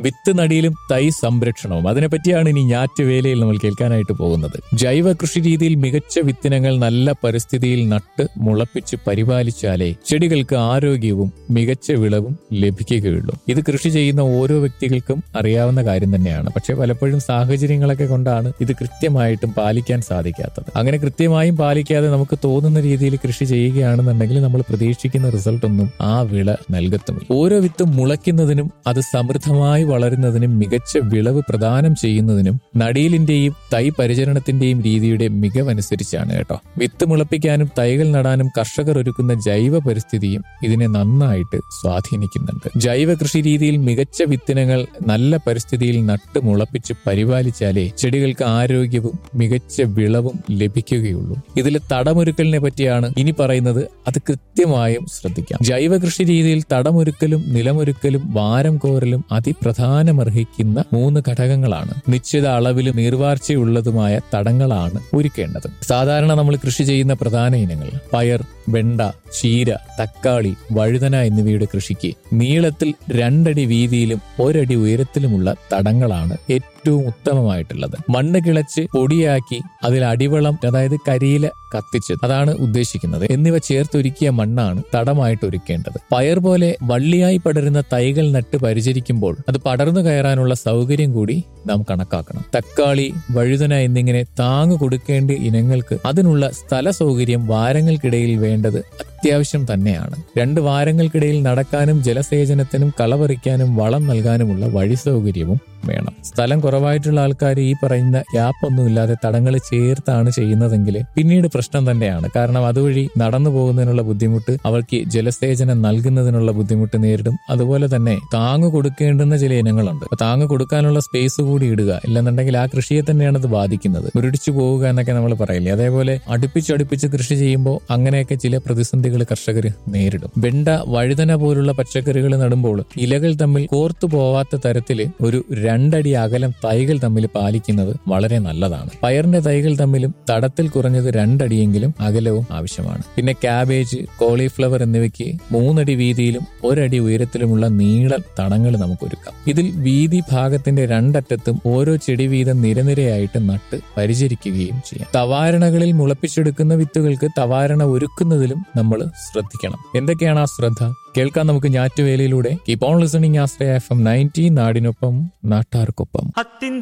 വിത്ത് നടിയിലും തൈ സംരക്ഷണവും അതിനെപ്പറ്റിയാണ് ഇനി ഞാറ്റുവേലയിൽ നമ്മൾ കേൾക്കാനായിട്ട് പോകുന്നത് ജൈവ കൃഷി രീതിയിൽ മികച്ച വിത്തിനങ്ങൾ നല്ല പരിസ്ഥിതിയിൽ നട്ട് മുളപ്പിച്ച് പരിപാലിച്ചാലേ ചെടികൾക്ക് ആരോഗ്യവും മികച്ച വിളവും ലഭിക്കുകയുള്ളൂ ഇത് കൃഷി ചെയ്യുന്ന ഓരോ വ്യക്തികൾക്കും അറിയാവുന്ന കാര്യം തന്നെയാണ് പക്ഷെ പലപ്പോഴും സാഹചര്യങ്ങളൊക്കെ കൊണ്ടാണ് ഇത് കൃത്യമായിട്ടും പാലിക്കാൻ സാധിക്കാത്തത് അങ്ങനെ കൃത്യമായും പാലിക്കാതെ നമുക്ക് തോന്നുന്ന രീതിയിൽ കൃഷി ചെയ്യുകയാണെന്നുണ്ടെങ്കിൽ നമ്മൾ പ്രതീക്ഷിക്കുന്ന റിസൾട്ട് ഒന്നും ആ വിള നൽകത്തുമില്ല ഓരോ വിത്തും മുളയ്ക്കുന്നതിനും അത് സമൃദ്ധമായി വളരുന്നതിനും മികച്ച വിളവ് പ്രദാനം ചെയ്യുന്നതിനും നടീലിന്റെയും തൈ പരിചരണത്തിന്റെയും രീതിയുടെ മികവനുസരിച്ചാണ് കേട്ടോ വിത്ത് മുളപ്പിക്കാനും തൈകൾ നടാനും കർഷകർ ഒരുക്കുന്ന ജൈവ പരിസ്ഥിതിയും ഇതിനെ നന്നായിട്ട് സ്വാധീനിക്കുന്നുണ്ട് ജൈവ കൃഷി രീതിയിൽ മികച്ച വിത്തിനങ്ങൾ നല്ല പരിസ്ഥിതിയിൽ നട്ട് മുളപ്പിച്ച് പരിപാലിച്ചാലേ ചെടികൾക്ക് ആരോഗ്യവും മികച്ച വിളവും ലഭിക്കുകയുള്ളൂ ഇതിൽ തടമൊരുക്കലിനെ പറ്റിയാണ് ഇനി പറയുന്നത് അത് കൃത്യമായും ശ്രദ്ധിക്കാം ജൈവ കൃഷി രീതിയിൽ തടമൊരുക്കലും നിലമൊരുക്കലും വാരം കോരലും അതിപ്രധാനമർഹിക്കുന്ന മൂന്ന് ഘടകങ്ങളാണ് നിശ്ചിത അളവിലും നീർവാർച്ചയുള്ളതുമായ തടങ്ങളാണ് ഒരുക്കേണ്ടത് സാധാരണ നമ്മൾ കൃഷി ചെയ്യുന്ന പ്രധാന ഇനങ്ങൾ പയർ വെണ്ട ചീര തക്കാളി വഴുതന എന്നിവയുടെ കൃഷിക്ക് നീളത്തിൽ രണ്ടടി വീതിയിലും ഒരടി ഉയരത്തിലുമുള്ള തടങ്ങളാണ് ഏറ്റവും ഉത്തമമായിട്ടുള്ളത് മണ്ണ് കിളച്ച് പൊടിയാക്കി അതിൽ അടിവളം അതായത് കരിയില കത്തിച്ച് അതാണ് ഉദ്ദേശിക്കുന്നത് എന്നിവ ചേർത്തൊരുക്കിയ മണ്ണാണ് തടമായിട്ട് ഒരുക്കേണ്ടത് പയർ പോലെ വള്ളിയായി പടരുന്ന തൈകൾ നട്ട് പരിചരിക്കുമ്പോൾ അത് പടർന്നു കയറാനുള്ള സൗകര്യം കൂടി നാം കണക്കാക്കണം തക്കാളി വഴുതന എന്നിങ്ങനെ താങ്ങു കൊടുക്കേണ്ട ഇനങ്ങൾക്ക് അതിനുള്ള സ്ഥല സൗകര്യം വാരങ്ങൾക്കിടയിൽ വേണ്ടത് അത്യാവശ്യം തന്നെയാണ് രണ്ട് വാരങ്ങൾക്കിടയിൽ നടക്കാനും ജലസേചനത്തിനും കളപറിക്കാനും വളം നൽകാനുമുള്ള വഴി സൗകര്യവും വേണം സ്ഥലം കുറവായിട്ടുള്ള ആൾക്കാർ ഈ പറയുന്ന ഗ്യാപ്പൊന്നും ഇല്ലാതെ തടങ്ങൾ ചേർത്താണ് ചെയ്യുന്നതെങ്കിൽ പിന്നീട് പ്രശ്നം തന്നെയാണ് കാരണം അതുവഴി നടന്നു പോകുന്നതിനുള്ള ബുദ്ധിമുട്ട് അവർക്ക് ജലസേചനം നൽകുന്നതിനുള്ള ബുദ്ധിമുട്ട് നേരിടും അതുപോലെ തന്നെ താങ്ങ് കൊടുക്കേണ്ടുന്ന ചില ഇനങ്ങളുണ്ട് അപ്പൊ താങ്ങ് കൊടുക്കാനുള്ള സ്പേസ് കൂടി ഇടുക ഇല്ലെന്നുണ്ടെങ്കിൽ ആ കൃഷിയെ തന്നെയാണ് അത് ബാധിക്കുന്നത് മുരടിച്ചു പോവുക എന്നൊക്കെ നമ്മൾ പറയില്ലേ അതേപോലെ അടുപ്പിച്ചടുപ്പിച്ച് കൃഷി ചെയ്യുമ്പോൾ അങ്ങനെയൊക്കെ ചില പ്രതിസന്ധികൾ കർഷകർ നേരിടും വെണ്ട വഴുതന പോലുള്ള പച്ചക്കറികൾ നടുമ്പോൾ ഇലകൾ തമ്മിൽ കോർത്തു പോവാത്ത തരത്തിൽ ഒരു രണ്ടടി അകലം തൈകൾ തമ്മിൽ പാലിക്കുന്നത് വളരെ നല്ലതാണ് പയറിന്റെ തൈകൾ തമ്മിലും തടത്തിൽ കുറഞ്ഞത് രണ്ടടിയെങ്കിലും അകലവും ആവശ്യമാണ് പിന്നെ ക്യാബേജ് കോളിഫ്ലവർ എന്നിവയ്ക്ക് മൂന്നടി വീതിയിലും ഒരടി ഉയരത്തിലുമുള്ള നീള തടങ്ങൾ നമുക്ക് ഒരുക്കാം ഇതിൽ വീതി ഭാഗത്തിന്റെ രണ്ടറ്റത്തും ഓരോ ചെടി വീതം നിരനിരയായിട്ട് നട്ട് പരിചരിക്കുകയും ചെയ്യാം തവാരണകളിൽ മുളപ്പിച്ചെടുക്കുന്ന വിത്തുകൾക്ക് തവാരണ ഒരുക്കുന്നതിലും നമ്മൾ ശ്രദ്ധിക്കണം എന്തൊക്കെയാണ് ആ ശ്രദ്ധ കേൾക്കാൻ നമുക്ക് ഞാറ്റുവേലയിലൂടെ keep on listening Ashraya F M ninety നാടിനൊപ്പം നാട്ടാർക്കൊപ്പം ಹತ್ತಿಂದ